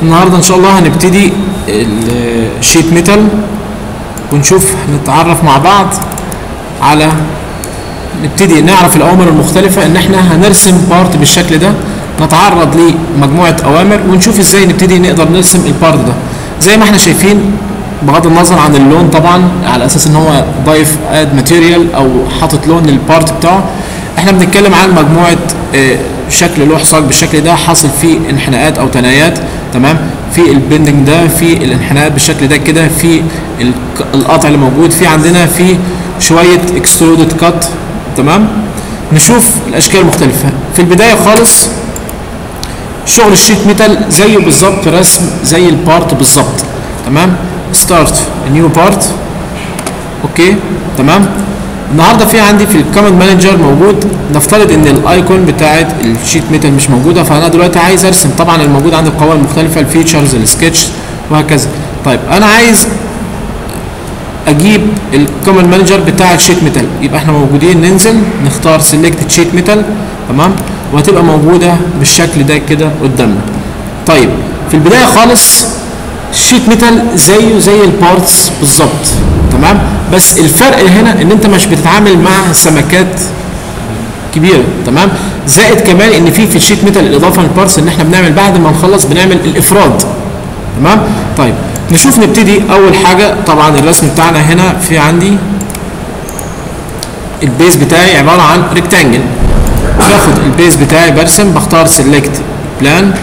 النهارده ان شاء الله هنبتدي الشيت ميتال ونشوف نتعرف مع بعض على نبتدي نعرف الاوامر المختلفه ان احنا هنرسم بارت بالشكل ده نتعرض لمجموعه اوامر ونشوف ازاي نبتدي نقدر نرسم البارت ده زي ما احنا شايفين بغض النظر عن اللون طبعا على اساس ان هو ضايف اد ماتيريال او حاطط لون للبارت بتاعه احنا بنتكلم عن مجموعه اه شكل لوح صاج بالشكل ده حاصل فيه انحناءات او تنايات تمام في البندنج ده في الانحناءات بالشكل ده كده في القطع اللي موجود في عندنا في شويه اكسترودد كات تمام نشوف الاشكال المختلفه في البدايه خالص شغل الشيت ميتال زيه بالظبط رسم زي البارت بالظبط تمام ستارت نيو بارت اوكي تمام النهارده في عندي في الكوماند مانجر موجود نفترض ان الايكون بتاعت الشيت ميتال مش موجوده فانا دلوقتي عايز ارسم طبعا الموجود عندي القوائم المختلفه الفيتشرز السكتش وهكذا طيب انا عايز اجيب الكوماند مانجر بتاع الشيت ميتال يبقى احنا موجودين ننزل نختار سيلكت شيت ميتال تمام وهتبقى موجوده بالشكل ده كده قدامنا طيب في البدايه خالص الشيت ميتال زيه زي البارتس بالظبط تمام بس الفرق هنا ان انت مش بتتعامل مع سمكات كبيره تمام زائد كمان ان في في الشيت ميتال الاضافه للبارتس ان احنا بنعمل بعد ما نخلص بنعمل الافراد تمام طيب نشوف نبتدي اول حاجه طبعا الرسم بتاعنا هنا في عندي البيز بتاعي عباره عن ريكتانجل باخد البيز بتاعي برسم بختار سيلكت بلان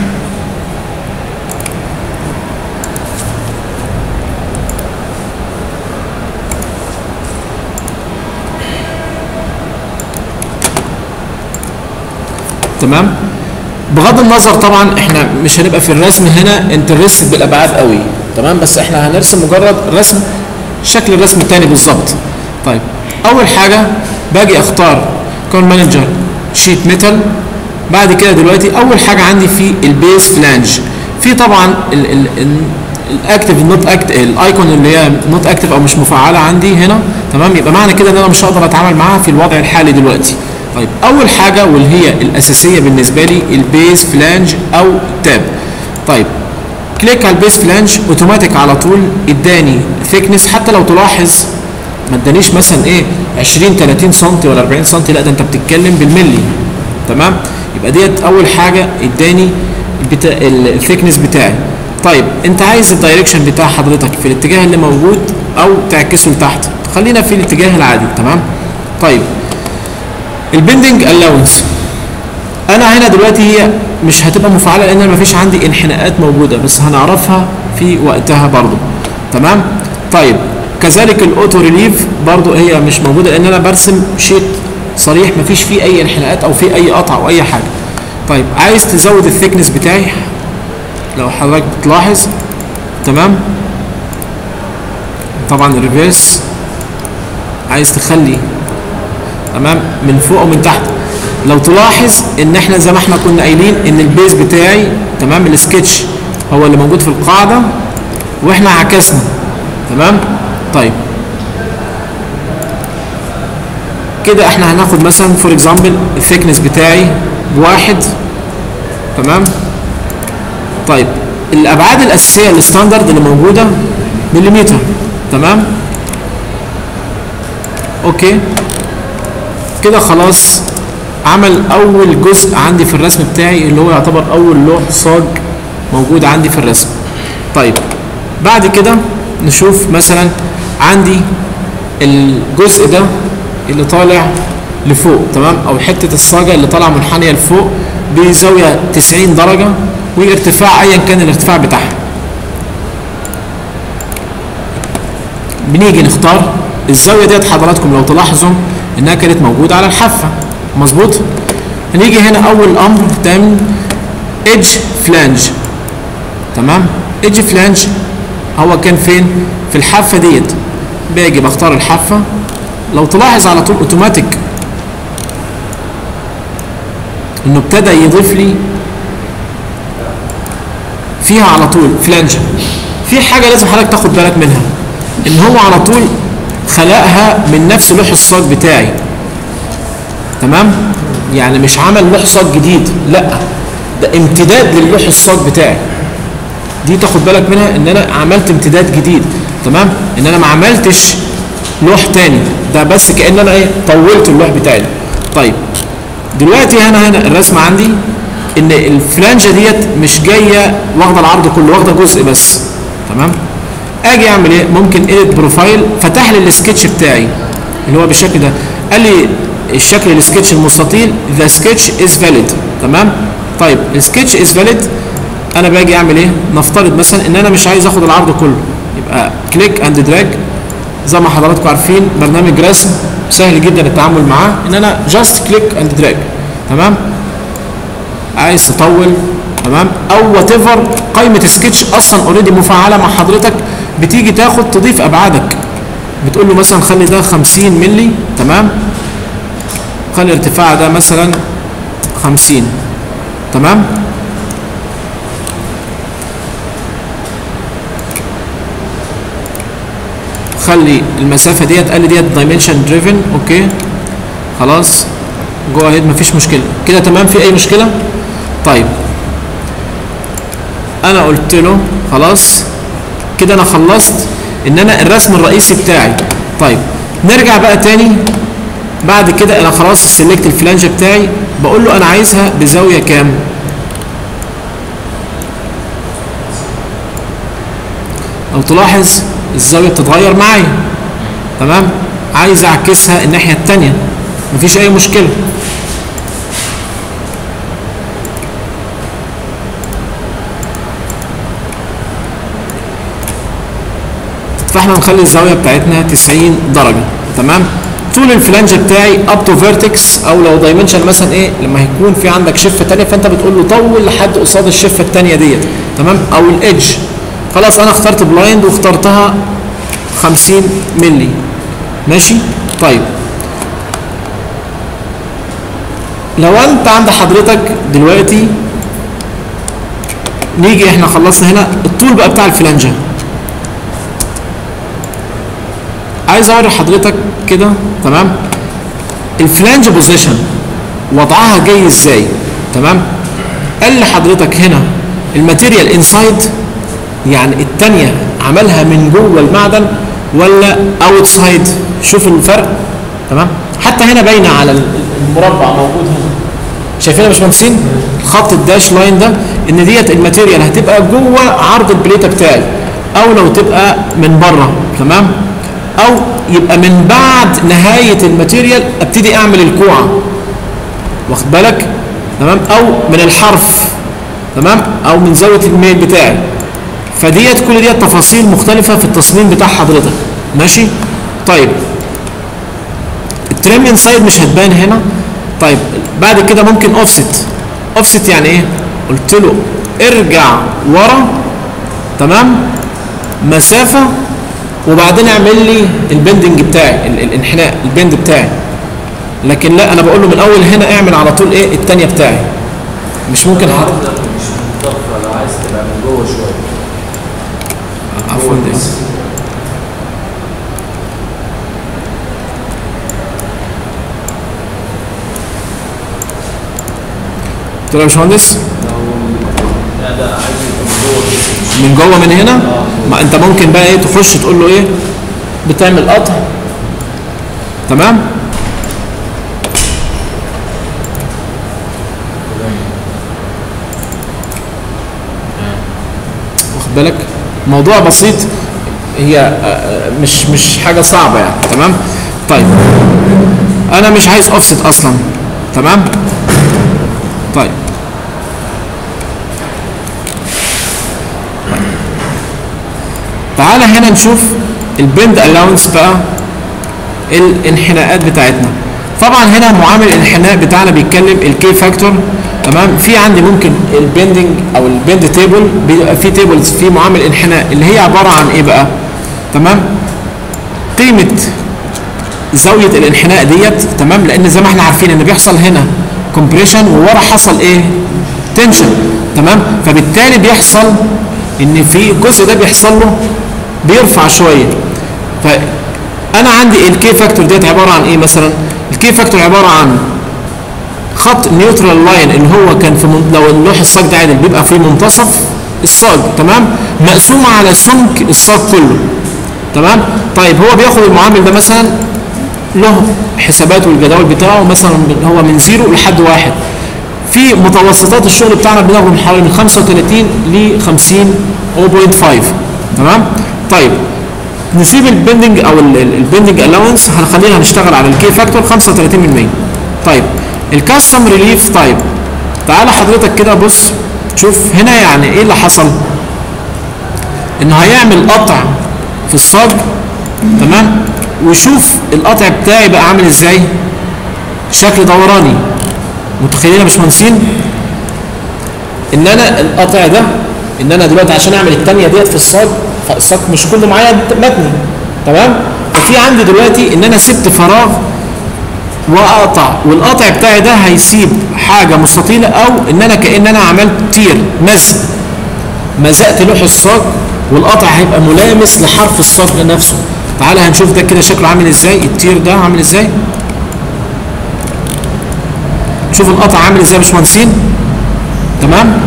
تمام بغض النظر طبعا احنا مش هنبقى في الرسم هنا انترست بالابعاد قوي تمام بس احنا هنرسم مجرد رسم شكل الرسم الثاني بالظبط طيب اول حاجه باجي اختار كون مانجر شيت ميتال بعد كده دلوقتي اول حاجه عندي في البيز فلانج في طبعا الاكتف نوت اكت الايكون اللي هي نوت اكتف او مش مفعله عندي هنا تمام يبقى معنى كده ان انا مش هقدر اتعامل معاها في الوضع الحالي دلوقتي طيب اول حاجه واللي هي الاساسيه بالنسبه لي البيز فلانج او تاب طيب كليك على البيز فلانج اوتوماتيك على طول اداني ثيكنس حتى لو تلاحظ ما ادانيش مثلا ايه 20 30 سم ولا 40 سم لا ده انت بتتكلم بالملي تمام يبقى ديت اول حاجه اداني بتا... الثيكنس بتاعي طيب انت عايز الدايركشن بتاع حضرتك في الاتجاه اللي موجود او تعكسه لتحت خلينا في الاتجاه العادي تمام طيب البندنج الاونس انا هنا دلوقتي هي مش هتبقى مفعله لان انا مفيش عندي انحناءات موجوده بس هنعرفها في وقتها برضو تمام طيب كذلك الاوتو ريليف برضو هي مش موجوده لان انا برسم شيت صريح مفيش فيه اي انحناءات او فيه اي قطع او اي حاجه طيب عايز تزود الثيكنس بتاعي لو حضرتك بتلاحظ تمام طبعا الريفيرس عايز تخلي تمام من فوق ومن تحت لو تلاحظ ان احنا زي ما احنا كنا قايلين ان البيز بتاعي تمام السكتش هو اللي موجود في القاعده واحنا عكسنا تمام طيب كده احنا هناخد مثلا فور اكزامبل الثيكنس بتاعي بواحد تمام طيب الابعاد الاساسيه الستاندرد اللي موجوده مليمتر تمام اوكي كده خلاص عمل اول جزء عندي في الرسم بتاعي اللي هو يعتبر اول لوح صاج موجود عندي في الرسم طيب بعد كده نشوف مثلا عندي الجزء ده اللي طالع لفوق تمام او حته الصاجه اللي طالعه منحنيه لفوق بزاويه 90 درجه وارتفاع ايا كان الارتفاع بتاعها بنيجي نختار الزاويه ديت حضراتكم لو تلاحظوا انها كانت موجوده على الحافه مظبوط هنيجي هنا اول امر تعمل ايدج فلانج تمام ايدج فلانج هو كان فين في الحافه ديت باجي بختار الحافه لو تلاحظ على طول اوتوماتيك انه ابتدى يضيف لي فيها على طول فلانج في حاجه لازم حضرتك تاخد بالك منها ان هو على طول خلقها من نفس لوح الصاج بتاعي تمام يعني مش عمل لوح صاج جديد لا ده امتداد للوح الصاج بتاعي دي تاخد بالك منها ان انا عملت امتداد جديد تمام ان انا ما عملتش لوح تاني ده بس كان انا ايه طولت اللوح بتاعي طيب دلوقتي هنا هنا الرسمه عندي ان الفلانجه ديت مش جايه واخده العرض كله واخده جزء بس تمام اجي اعمل ايه ممكن اديت بروفايل فتح لي السكتش بتاعي اللي هو بالشكل ده قال لي الشكل السكتش المستطيل ذا سكتش از فاليد تمام طيب السكتش از فاليد انا باجي اعمل ايه نفترض مثلا ان انا مش عايز اخد العرض كله يبقى كليك اند دراج زي ما حضراتكم عارفين برنامج رسم سهل جدا التعامل معاه ان انا جاست كليك اند دراج تمام عايز تطول تمام او وات ايفر قائمه سكتش اصلا اوريدي مفعله مع حضرتك بتيجي تاخد تضيف ابعادك بتقول له مثلا خلي ده 50 مللي تمام خلي الارتفاع ده مثلا 50 تمام خلي المسافه ديت قال لي ديت دايمنشن دريفن اوكي خلاص جو اهيد مفيش مشكله كده تمام في اي مشكله طيب انا قلت له خلاص كده انا خلصت ان انا الرسم الرئيسي بتاعي طيب نرجع بقى تاني بعد كده انا خلاص سلكت الفلانج بتاعي بقول له انا عايزها بزاويه كام لو تلاحظ الزاويه بتتغير معايا تمام عايز اعكسها الناحيه الثانيه مفيش اي مشكله فاحنا نخلي الزاويه بتاعتنا 90 درجه تمام طول الفلانج بتاعي اب تو فيرتكس او لو دايمنشن مثلا ايه لما هيكون في عندك شفه ثانيه فانت بتقول له طول لحد قصاد الشفه الثانيه ديت تمام او الايدج خلاص انا اخترت بلايند واخترتها 50 مللي ماشي طيب لو انت عند حضرتك دلوقتي نيجي احنا خلصنا هنا الطول بقى بتاع الفلانجه عايز اوري حضرتك كده تمام الفلانج بوزيشن وضعها جاي ازاي تمام قال لحضرتك هنا الماتيريال انسايد يعني الثانيه عملها من جوه المعدن ولا اوتسايد شوف الفرق تمام حتى هنا باينه على المربع موجود هنا شايفين يا باشمهندسين الخط الداش لاين ده ان ديت الماتيريال هتبقى جوه عرض البليته بتاعي او لو تبقى من بره تمام او يبقى من بعد نهايه الماتيريال ابتدي اعمل الكوعه واخد بالك تمام او من الحرف تمام او من زاويه الميل بتاعي فديت كل ديت تفاصيل مختلفه في التصميم بتاع حضرتك ماشي طيب التريم انسايد مش هتبان هنا طيب بعد كده ممكن اوفست اوفست يعني ايه قلت له ارجع ورا تمام مسافه وبعدين اعمل لي البندنج بتاعي ال- الانحناء البند بتاعي لكن لا انا بقول له من اول هنا اعمل على طول ايه الثانيه بتاعي مش ممكن حد العرض ده مش متضفر لو عايز تبقى من جوه شويه عفوا جوه ده بس. قلت له يا باشمهندس لو لا لا عايز يبقى من جوه بس مش من جوه من هنا ما انت ممكن بقى ايه تخش تقول له ايه بتعمل قطع تمام واخد بالك موضوع بسيط هي آه، آه، مش مش حاجه صعبه يعني تمام طيب انا مش عايز اوفست اصلا تمام طيب تعالى هنا نشوف البند الاونس بقى الانحناءات بتاعتنا طبعا هنا معامل الانحناء بتاعنا بيتكلم الكي فاكتور تمام في عندي ممكن البندنج او البند تيبل بيبقى في تيبلز في معامل انحناء اللي هي عباره عن ايه بقى تمام قيمه زاويه الانحناء ديت تمام لان زي ما احنا عارفين ان بيحصل هنا كومبريشن وورا حصل ايه تنشن تمام فبالتالي بيحصل ان في الجزء ده بيحصل له بيرفع شويه فانا عندي الكي فاكتور ديت عباره عن ايه مثلا الكي فاكتور عباره عن خط نيوترال لاين اللي هو كان في من... لو اللوح الصاج ده عادل بيبقى في منتصف الصاج تمام مقسومه على سمك الصاج كله تمام طيب هو بياخد المعامل ده مثلا له حساباته والجداول بتاعه مثلا من- هو من زيرو لحد واحد في متوسطات الشغل بتاعنا بناخد من حوالي من 35 ل 50 0.5 تمام طيب نسيب البندنج او البندنج الاونس هنخلينا نشتغل على الكي فاكتور 35% طيب الكاستم ريليف طيب تعالى حضرتك كده بص شوف هنا يعني ايه اللي حصل انه هيعمل قطع في الصاج تمام وشوف القطع بتاعي بقى عامل ازاي شكل دوراني متخيلين يا باشمهندسين ان انا القطع ده ان انا دلوقتي عشان اعمل الثانيه ديت في الصاج فالصاج مش كله معايا متني تمام ففي عندي دلوقتي ان انا سبت فراغ واقطع والقطع بتاعي ده هيسيب حاجه مستطيله او ان انا كان انا عملت تير مزق مزقت لوح الصاج والقطع هيبقى ملامس لحرف الصاج نفسه تعالى هنشوف ده كده شكله عامل ازاي التير ده عامل ازاي شوف القطع عامل ازاي يا باشمهندسين تمام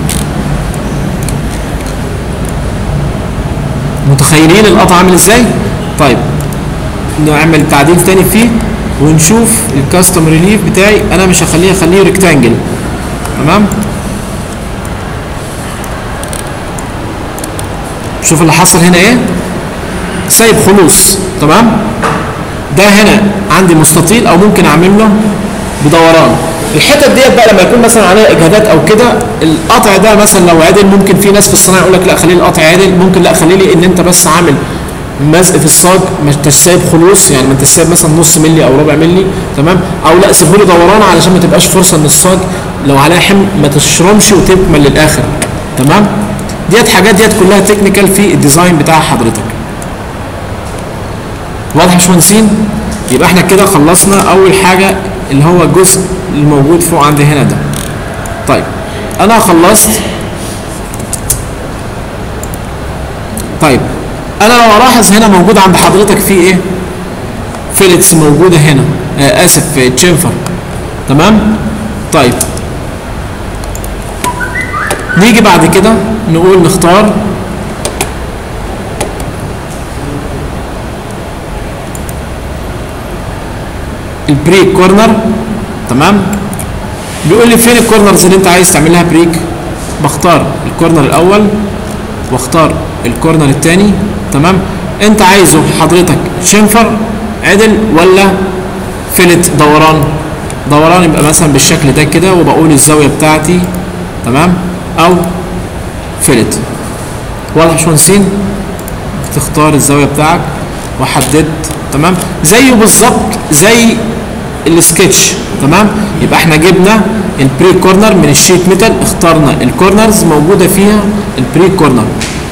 متخيلين القطع عامل ازاي طيب نعمل تعديل تاني فيه ونشوف الكاستم ريليف بتاعي انا مش هخليه اخليه ريكتانجل تمام شوف اللي حصل هنا ايه سايب خلوص تمام ده هنا عندي مستطيل او ممكن اعمل له بدوران الحتت ديت بقى لما يكون مثلا عليها اجهادات او كده القطع ده مثلا لو عدل ممكن في ناس في الصناعه يقول لك لا خلي القطع عدل ممكن لا خلي لي ان انت بس عامل مزق في الصاج ما انتش سايب خلوص يعني ما انتش سايب مثلا نص ملي او ربع ملي تمام او لا سيبه لي دوران علشان ما تبقاش فرصه ان الصاج لو عليها حمل ما تشرمش وتكمل للاخر تمام ديت حاجات ديت كلها تكنيكال في الديزاين بتاع حضرتك واضح يا باشمهندسين يبقى احنا كده خلصنا اول حاجه اللي هو الجزء الموجود فوق عندي هنا ده طيب انا خلصت طيب انا لو الاحظ هنا موجود عند حضرتك في ايه فيلتس موجوده هنا آه اسف تشينفر تمام طيب نيجي بعد كده نقول نختار البريك كورنر تمام بيقول لي فين الكورنرز اللي انت عايز تعمل لها بريك بختار الكورنر الاول واختار الكورنر الثاني تمام انت عايزه حضرتك شنفر عدل ولا فلت دوران دوران يبقى مثلا بالشكل ده كده وبقول الزاويه بتاعتي تمام او فلت واضح يا باشمهندسين تختار الزاويه بتاعك وحددت تمام زيه بالظبط زي السكتش تمام يبقى احنا جبنا البري كورنر من الشيت ميتال اخترنا الكورنرز موجوده فيها البري كورنر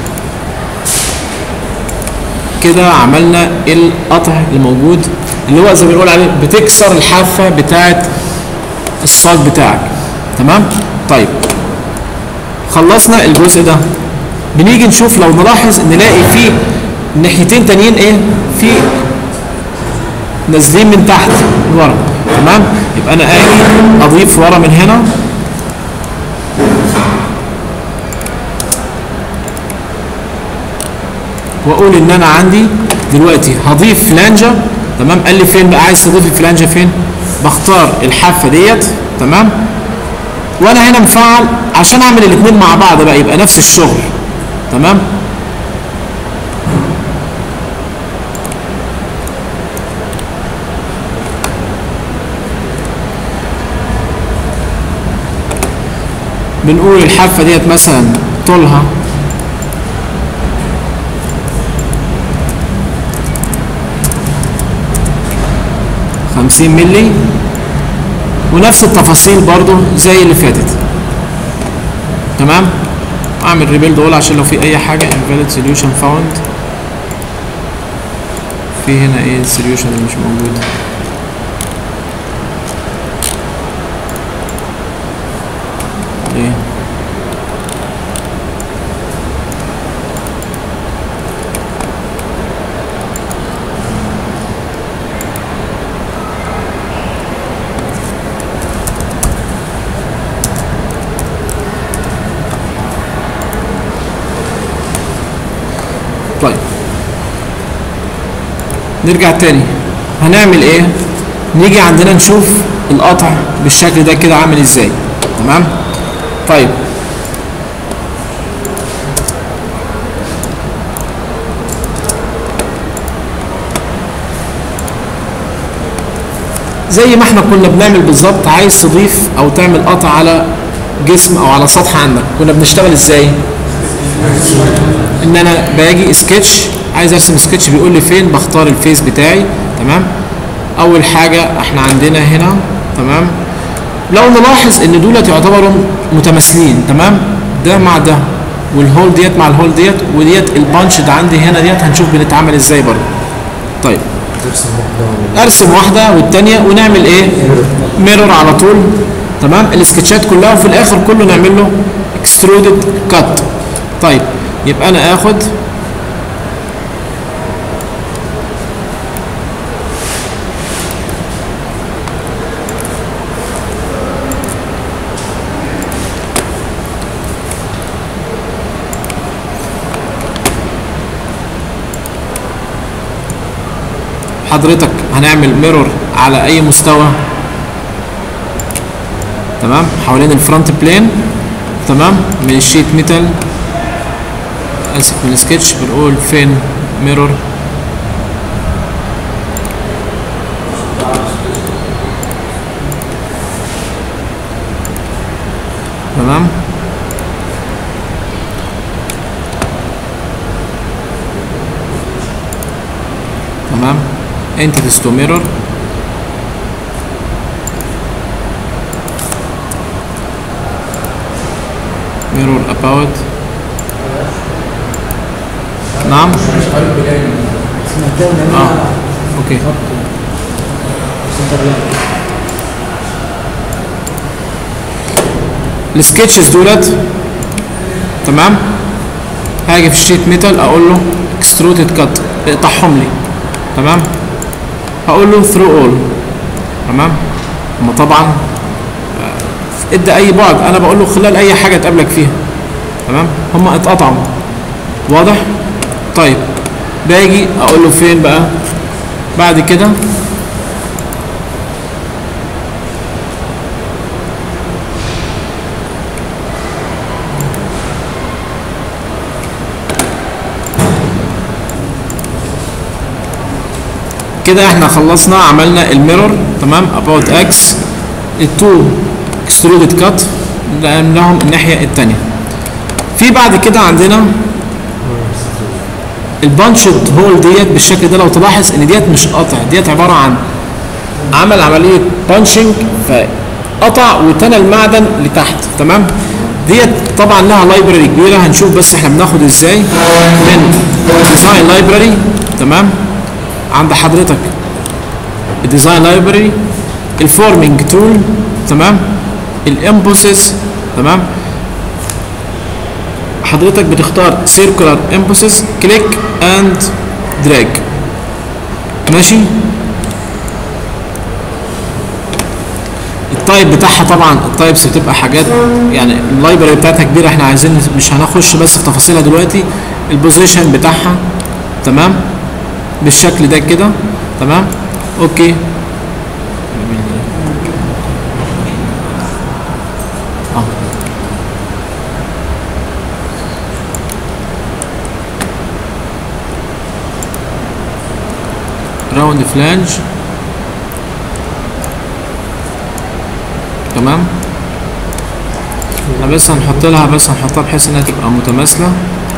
كده عملنا القطع الموجود اللي هو زي ما بنقول عليه بتكسر الحافه بتاعه الصاج بتاعك تمام طيب خلصنا الجزء ده بنيجي نشوف لو نلاحظ نلاقي فيه ناحيتين تانيين ايه في نازلين من تحت ورا تمام يبقى انا اجي اضيف ورا من هنا واقول ان انا عندي دلوقتي هضيف فلانجه تمام قال لي فين بقى عايز تضيف الفلانجه فين بختار الحافه ديت تمام وانا هنا مفعل عشان اعمل الاثنين مع بعض بقى يبقى نفس الشغل تمام بنقول الحافة ديت مثلا طولها خمسين ملي ونفس التفاصيل برضو زي اللي فاتت تمام اعمل ريبيلد اول عشان لو في اي حاجة invalid solution found في هنا ايه السوليوشن اللي مش موجود ليه طيب نرجع تاني هنعمل ايه نيجي عندنا نشوف القطع بالشكل ده كده عامل ازاي تمام طيب زي ما احنا كنا بنعمل بالظبط عايز تضيف او تعمل قطع على جسم او على سطح عندك كنا بنشتغل ازاي ان انا باجي سكتش عايز ارسم سكتش بيقول لي فين بختار الفيس بتاعي تمام اول حاجه احنا عندنا هنا تمام لو نلاحظ ان دولت يعتبروا متماثلين تمام ده مع ده والهول ديت مع الهول ديت وديت البانش ده عندي هنا ديت هنشوف بنتعامل ازاي برضه طيب ارسم واحده والتانيه ونعمل ايه ميرور على طول تمام السكتشات كلها وفي الاخر كله نعمل له اكسترودد كات طيب يبقى انا اخد حضرتك هنعمل ميرور على اي مستوى تمام حوالين الفرونت بلين تمام من الشيت ميتال اسف من السكتش بنقول فين ميرور تمام تمام entities to mirror mirror about نعم اه اوكي السكتشز دولت تمام هاجي في الشيت ميتال اقول له اكسترودد كات اقطعهم لي تمام هقول له ثرو اول تمام اما طبعا آه، ادى اي بعد انا بقول له خلال اي حاجه تقابلك فيها تمام هم اتقطعوا واضح طيب باجي اقول له فين بقى بعد كده كده احنا خلصنا عملنا الميرور تمام about x التو extruded cut لهم الناحيه الثانيه في بعد كده عندنا البانشد هول ديت بالشكل ده لو تلاحظ ان ديت مش قطع ديت عباره عن عمل عمليه بانشنج فقطع وتنى المعدن لتحت تمام ديت طبعا لها لايبراري كبيره هنشوف بس احنا بناخد ازاي من ديزاين لايبراري تمام عند حضرتك الديزاين لايبراري الفورمينج تول تمام الامبوسز تمام حضرتك بتختار سيركولار امبوسز كليك اند دراج ماشي التايب بتاعها طبعا التايبس بتبقى حاجات يعني اللايبراري بتاعتها كبيره احنا عايزين مش هنخش بس في تفاصيلها دلوقتي البوزيشن بتاعها تمام بالشكل ده كده تمام اوكي اه راوند فلانج تمام احنا بس هنحط لها بس هنحطها بحيث انها تبقى متماثله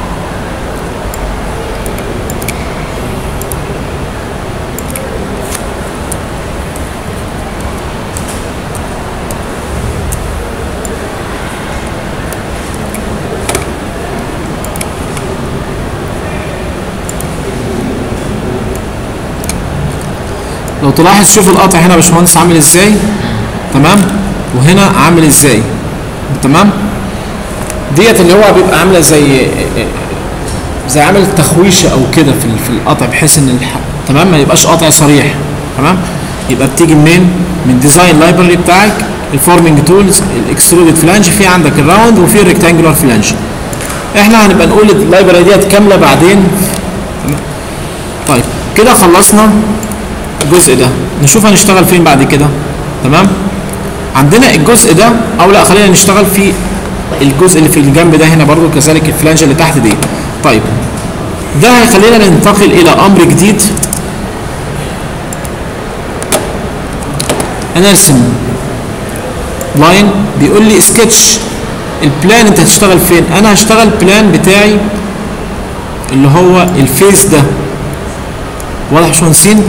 لو تلاحظ شوف القطع هنا يا باشمهندس عامل ازاي تمام وهنا عامل ازاي تمام ديت اللي هو بيبقى عامله زي زي عامل تخويشه او كده في في القطع بحيث ان الح... تمام ما يبقاش قطع صريح تمام يبقى بتيجي منين من ديزاين لايبرري بتاعك الفورمينج تولز الاكسترودد فلانج في عندك الراوند وفي الريكتانجولار فلانج احنا هنبقى نقول اللايبرري ديت كامله بعدين طيب كده خلصنا الجزء ده نشوف هنشتغل فين بعد كده تمام عندنا الجزء ده او لا خلينا نشتغل في الجزء اللي في الجنب ده هنا برضو كذلك الفلانجه اللي تحت دي طيب ده هيخلينا ننتقل الى امر جديد انا ارسم لاين بيقول لي سكتش البلان انت هتشتغل فين انا هشتغل بلان بتاعي اللي هو الفيس ده واضح يا باشمهندسين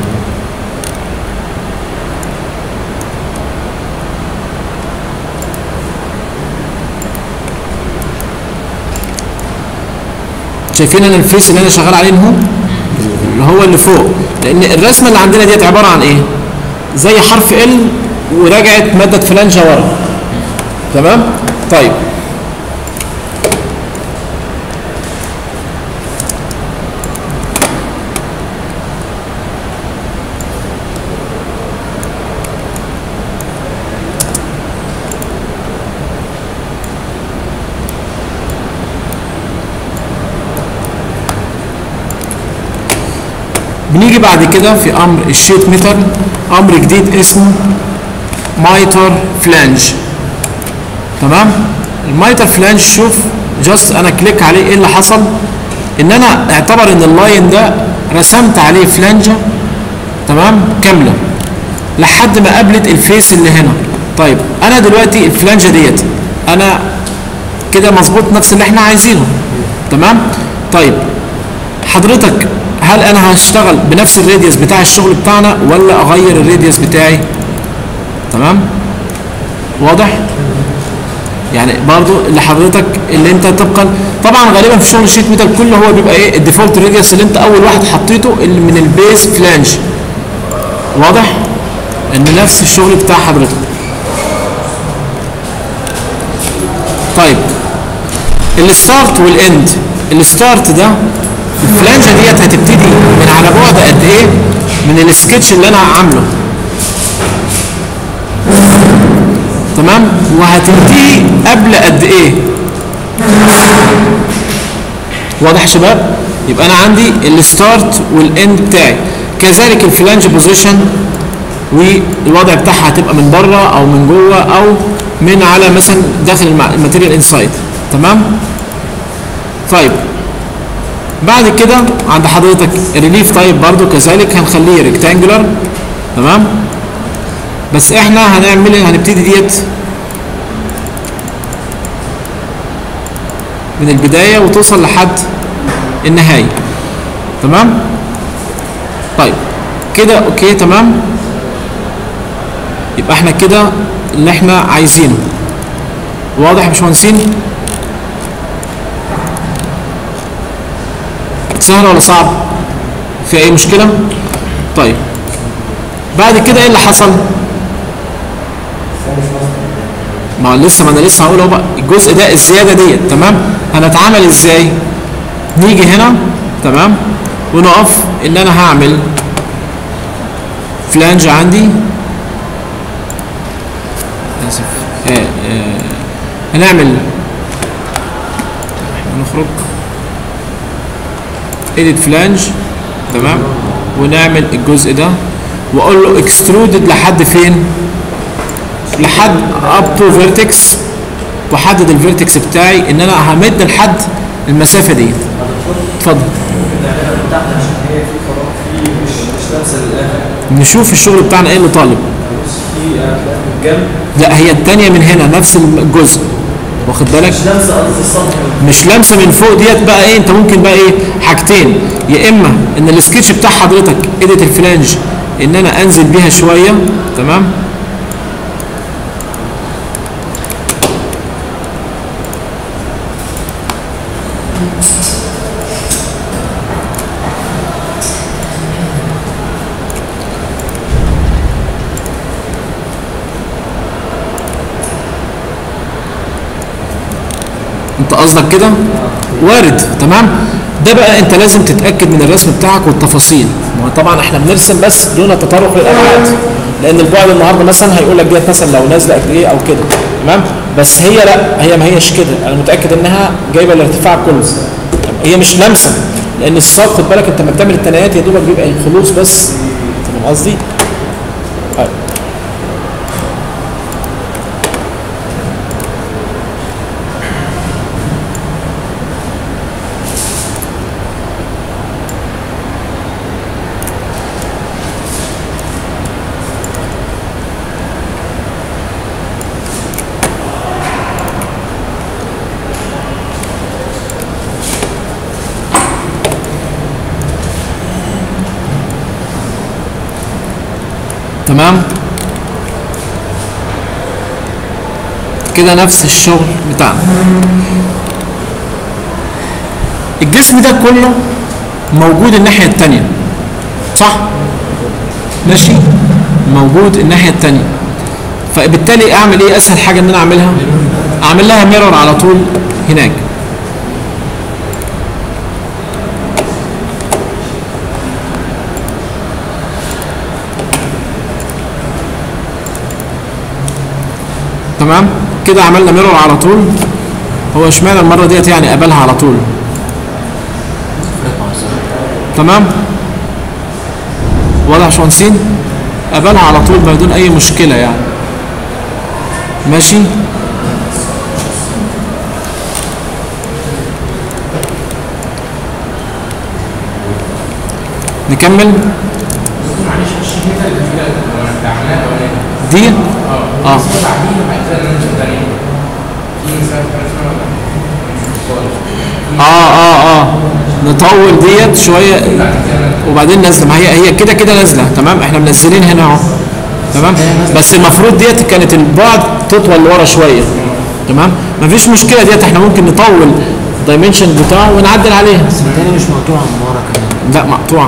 شايفين انا الفيس اللي انا شغال عليه هو اللي هو اللي فوق لان الرسمه اللي عندنا ديت عباره عن ايه زي حرف ال ورجعت ماده فلانجه ورا تمام طيب بنيجي بعد كده في امر الشيت ميتر امر جديد اسمه مايتر فلانج تمام المايتر فلانج شوف جاست انا كليك عليه ايه اللي حصل ان انا اعتبر ان اللاين ده رسمت عليه فلانجه تمام كامله لحد ما قابلت الفيس اللي هنا طيب انا دلوقتي الفلانجه ديت انا كده مظبوط نفس اللي احنا عايزينه تمام طيب حضرتك هل انا هشتغل بنفس الراديوس بتاع الشغل بتاعنا ولا اغير الراديوس بتاعي تمام واضح يعني برضو اللي حضرتك اللي انت طبقا طبعا غالبا في شغل الشيت ميتال كله هو بيبقى ايه الديفولت راديوس اللي انت اول واحد حطيته اللي من البيز فلانج واضح ان نفس الشغل بتاع حضرتك طيب الستارت والاند الستارت ده الفلانجه ديت هتبتدي من على بعد قد ايه من السكتش اللي انا عامله تمام وهتنتهي قبل قد ايه واضح يا شباب يبقى انا عندي الستارت والاند بتاعي كذلك الفلانج بوزيشن والوضع بتاعها هتبقى من بره او من جوه او من على مثلا داخل الماتيريال انسايد تمام طيب بعد كده عند حضرتك الريليف تايب برضو كذلك هنخليه ريكتانجولار تمام بس احنا هنعمل هنبتدي ديت من البدايه وتوصل لحد النهايه تمام طيب كده اوكي تمام يبقى احنا كده اللي احنا عايزينه واضح يا باشمهندسين سهل ولا صعب في اي مشكله طيب بعد كده ايه اللي حصل ما لسه ما انا لسه هقول اهو بقى الجزء ده الزياده ديت تمام هنتعامل ازاي نيجي هنا تمام ونقف ان انا هعمل فلانج عندي اسف آه آه هنعمل نخرج edit فلانج تمام ونعمل الجزء ده واقول له اكسترودد لحد فين لحد اب تو فيرتكس واحدد الفيرتكس بتاعي ان انا همد لحد المسافه دي اتفضل بتاعتنا عشان هي في فراغ في مش مش لابسه للاخر نشوف الشغل بتاعنا ايه اللي طالب في هتلاقيها من الجنب لا هي الثانيه من هنا نفس الجزء واخد بالك مش لابسه قصدي السطح مش لامسه من فوق ديت بقى ايه انت ممكن بقى ايه حاجتين يا اما ان السكتش بتاع حضرتك ايديت الفلانج ان انا انزل بيها شويه تمام انت قصدك كده وارد تمام ده بقى انت لازم تتاكد من الرسم بتاعك والتفاصيل ما هو طبعا احنا بنرسم بس دون تطرق للابعاد لان البعد النهارده مثلا هيقول لك ديت مثلا لو نازله قد ايه او كده تمام بس هي لا هي ما هيش كده انا متاكد انها جايبه الارتفاع كله هي مش لامسه لان الصاج خد بالك انت لما بتعمل التنايات يا دوبك بيبقى خلوص بس فاهم قصدي؟ طيب. تمام كده نفس الشغل بتاعنا الجسم ده كله موجود الناحية التانية صح ماشي موجود الناحية التانية فبالتالي اعمل ايه اسهل حاجة ان انا اعملها اعمل لها ميرور على طول هناك تمام كده عملنا ميرور على طول هو اشمعنى المره ديت يعني قبلها على طول تمام واضح يا باشمهندسين قبلها على طول بدون اي مشكله يعني ماشي نكمل معلش الشيء ده اللي في اللي عملناه الاولاني دي اه اه بس بعدين بعد كده ننزل تاني في مثال حاجه اسمها اه اه اه نطول ديت شويه وبعدين نازله ما هي هي كده كده نازله تمام احنا منزلين هنا اهو تمام بس المفروض ديت كانت البعد تطول لورا شويه تمام مفيش مشكله ديت احنا ممكن نطول الدايمنشن بتاعه ونعدل عليها التاني مش مقطوعة من ورا كمان لا مقطوعه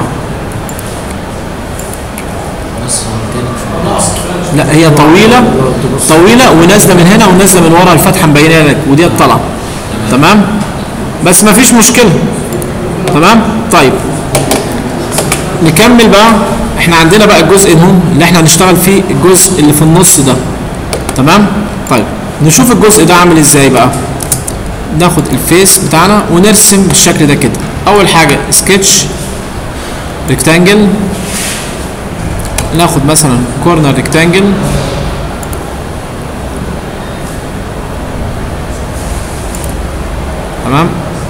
بس هو التاني مش مقطوعة لا هي طويله طويله ونازله من هنا ونازله من ورا الفتحه مبينه لك وديت طالعه تمام بس ما فيش مشكله تمام طيب نكمل بقى احنا عندنا بقى الجزء المهم اللي احنا هنشتغل فيه الجزء اللي في النص ده تمام طيب نشوف الجزء ده عامل ازاي بقى ناخد الفيس بتاعنا ونرسم بالشكل ده كده اول حاجه سكتش ريكتانجل ناخد مثلا كورنر ريكتانجل تمام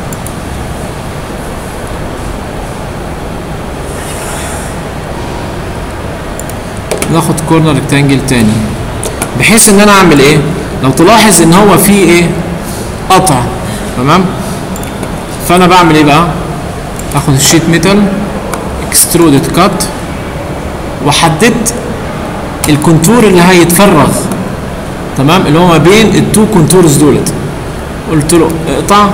ناخد كورنر ريكتانجل تاني بحيث ان انا اعمل ايه لو تلاحظ ان هو فيه ايه قطع تمام فانا بعمل ايه بقى اخد الشيت ميتال اكسترودد كات وحددت الكونتور اللي هيتفرغ تمام اللي هو ما بين التو كونتورز دولت قلت له اقطع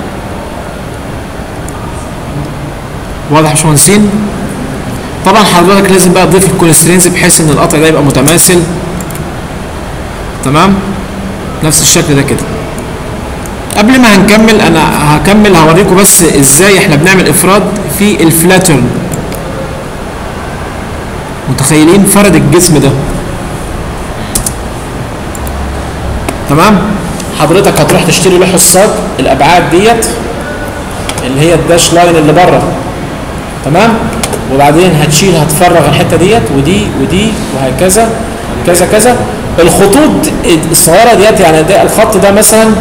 واضح يا باشمهندسين طبعا حضرتك لازم بقى تضيف الكونسترينز بحيث ان القطع ده يبقى متماثل تمام نفس الشكل ده كده قبل ما هنكمل انا هكمل هوريكم بس ازاي احنا بنعمل افراد في الفلاترن متخيلين فرد الجسم ده تمام حضرتك هتروح تشتري لوح الصاج الابعاد ديت اللي هي الداش لاين اللي بره تمام وبعدين هتشيل هتفرغ الحته ديت ودي ودي وهكذا كذا كذا الخطوط الصغيره ديت يعني ده الخط ده مثلا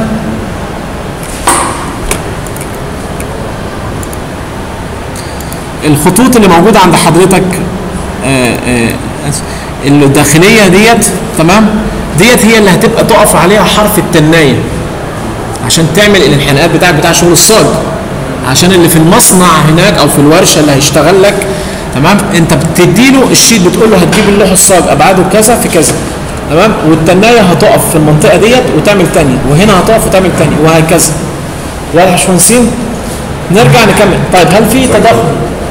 الخطوط اللي موجوده عند حضرتك آه، آه، الداخليه ديت تمام ديت هي اللي هتبقى تقف عليها حرف التنايه عشان تعمل الانحناءات بتاعك بتاع شغل الصاج عشان اللي في المصنع هناك او في الورشه اللي هيشتغل لك تمام انت بتديله الشيت بتقول له هتجيب اللوح الصاج ابعاده كذا في كذا تمام والتنايه هتقف في المنطقه ديت وتعمل تانية وهنا هتقف وتعمل تانية وهكذا واضح يا باشمهندسين نرجع نكمل طيب هل في تدخل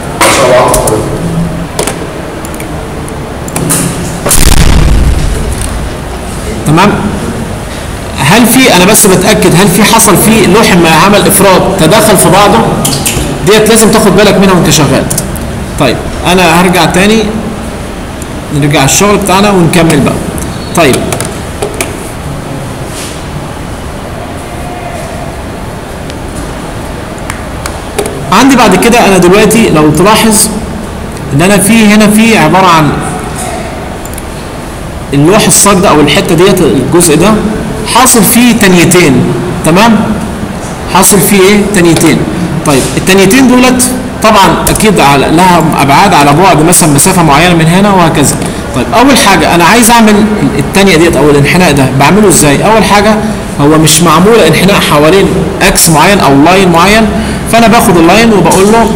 تمام هل في انا بس بتاكد هل في حصل في لوح ما عمل افراد تداخل في بعضه ديت لازم تاخد بالك منها وانت شغال طيب انا هرجع تاني نرجع الشغل بتاعنا ونكمل بقى طيب عندي بعد كده انا دلوقتي لو تلاحظ ان انا في هنا في عباره عن اللوح الصاج ده او الحته ديت الجزء ده حاصل فيه تنيتين تمام حاصل فيه ايه تنيتين طيب التنيتين دولت طبعا اكيد على لها ابعاد على بعد مثلا مسافه معينه من هنا وهكذا طيب اول حاجه انا عايز اعمل التانية ديت او الانحناء ده بعمله ازاي اول حاجه هو مش معموله انحناء حوالين اكس معين او لاين معين فانا باخد اللاين وبقول له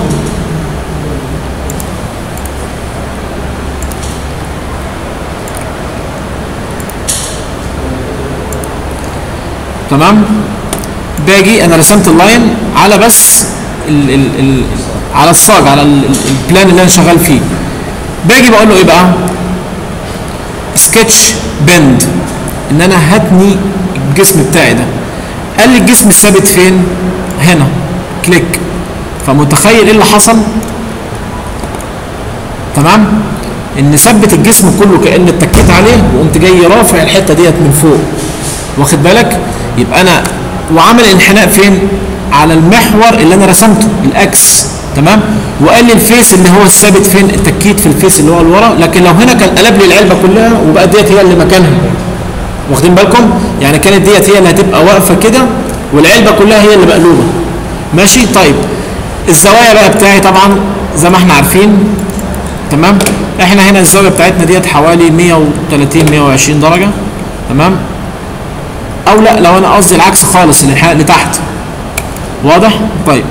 تمام باجي انا رسمت اللاين على بس ال ال ال على الصاج على ال- ال- البلان اللي انا شغال فيه باجي بقول له ايه بقى سكتش بند ان انا هتني الجسم بتاعي ده قال لي الجسم الثابت فين هنا كليك فمتخيل ايه اللي حصل تمام ان ثبت الجسم كله كان اتكيت عليه وقمت جاي رافع الحته ديت من فوق واخد بالك يبقى انا وعمل انحناء فين على المحور اللي انا رسمته الاكس تمام وقال لي الفيس اللي هو الثابت فين التكيت في الفيس اللي هو لورا لكن لو هنا كان قلب لي العلبه كلها وبقى ديت هي اللي مكانها واخدين بالكم يعني كانت ديت هي اللي هتبقى واقفه كده والعلبه كلها هي اللي مقلوبه ماشي طيب الزوايا بقى بتاعي طبعا زي ما احنا عارفين تمام احنا هنا الزاويه بتاعتنا ديت حوالي 130 120 درجه تمام او لا لو انا قصدي العكس خالص الانحناء لتحت واضح طيب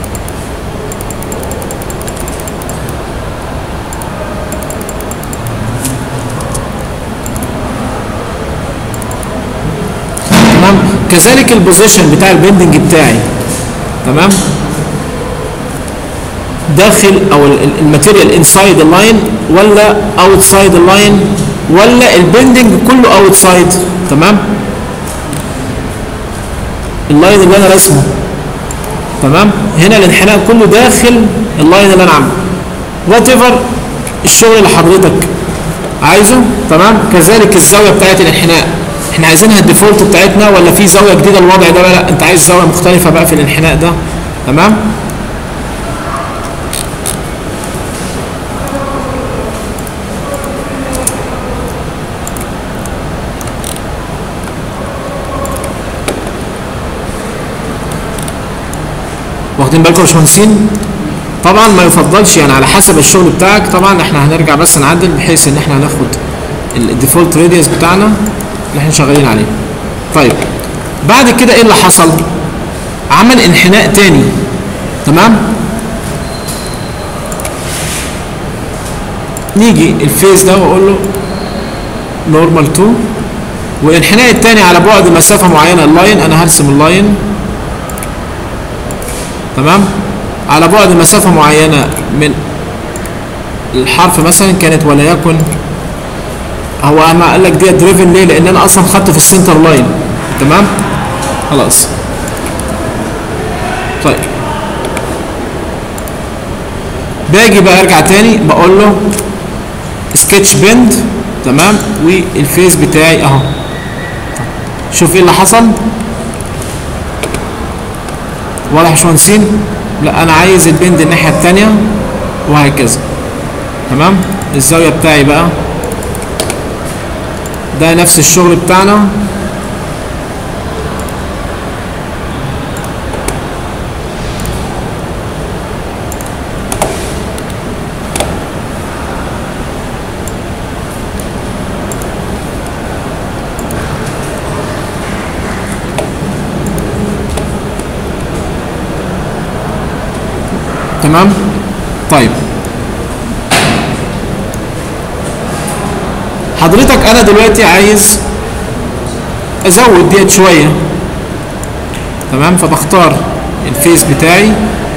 تمام كذلك البوزيشن بتاع البندنج بتاعي تمام داخل او ال- ال- الماتيريال انسايد اللاين ولا اوتسايد اللاين ولا البندنج كله اوتسايد تمام اللاين اللي انا رسمه تمام هنا الانحناء كله داخل اللاين اللي انا عامله وات ايفر الشغل اللي حضرتك عايزه تمام كذلك الزاويه بتاعت الانحناء احنا عايزينها الديفولت بتاعتنا ولا في زاويه جديده الوضع ده بقى لا انت عايز زاويه مختلفه بقى في الانحناء ده تمام واخدين بالكم يا باشمهندسين طبعا ما يفضلش يعني على حسب الشغل بتاعك طبعا احنا هنرجع بس نعدل بحيث ان احنا هناخد الديفولت راديوس بتاعنا اللي احنا شغالين عليه طيب بعد كده ايه اللي حصل عمل انحناء تاني تمام نيجي الفيس ده واقول له نورمال 2 والانحناء التاني على بعد مسافه معينه اللاين انا هرسم اللاين تمام على بعد مسافة معينة من الحرف مثلا كانت وليكن هو انا قال لك دي دريفن ليه لان انا اصلا خدته في السنتر لاين تمام خلاص طيب باجي بقى ارجع تاني بقول له سكتش بند تمام والفيس بتاعي اهو شوف ايه اللي حصل واضح يا باشمهندسين لا انا عايز البند الناحيه الثانيه وهكذا تمام الزاويه بتاعي بقى ده نفس الشغل بتاعنا تمام طيب حضرتك انا دلوقتي عايز ازود ديت شويه تمام فبختار الفيس بتاعي